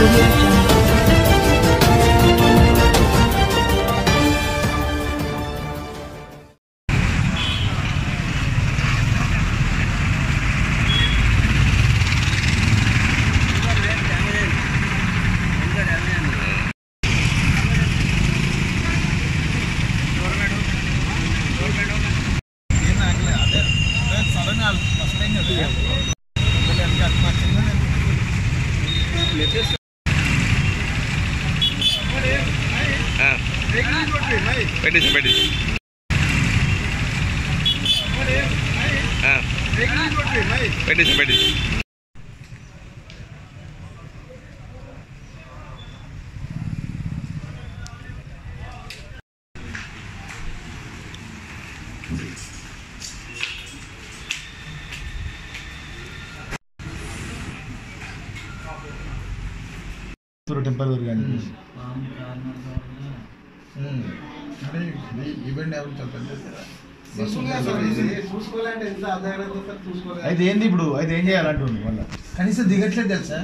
audio jungle. పెట్టేసి పెట్టేసి పెట్టేసి పెట్టేసి టెంపరీ కానీ అంటే ఈవెంట్ ఎవరు చెప్పండి అయితే ఏంది ఇప్పుడు అయితే ఏం చేయాలంటుంది మళ్ళీ కనీసం దిగట్లేదు తెలుసా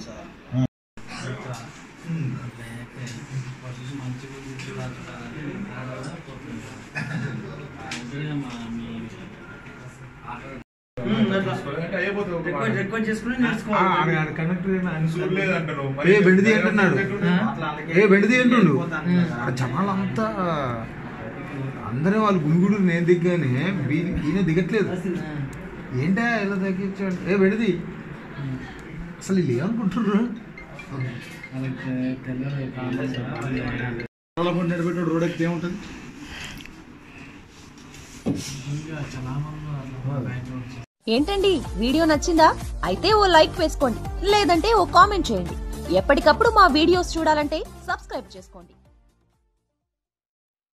ఏ బెండిది అంటున్నాడు ఏ బెండిది అంటుండు ఆ జనాలంతా అందరూ వాళ్ళు గుమిగుడు నేను దిగ్గానే వీళ్ళకి ఈయన దిగట్లేదు ఏంటా ఇలా తగ్గించాడు ఏ బెండిది అసలు వీళ్ళు ఏమనుకుంటున్నారు నిలబెట్టాడు రోడ్ ఎక్కితే ఏముంటుంది ఏంటండి వీడియో నచ్చిందా అయితే ఓ లైక్ వేసుకోండి లేదంటే ఓ కామెంట్ చేయండి ఎప్పటికప్పుడు మా వీడియోస్ చూడాలంటే సబ్స్క్రైబ్ చేసుకోండి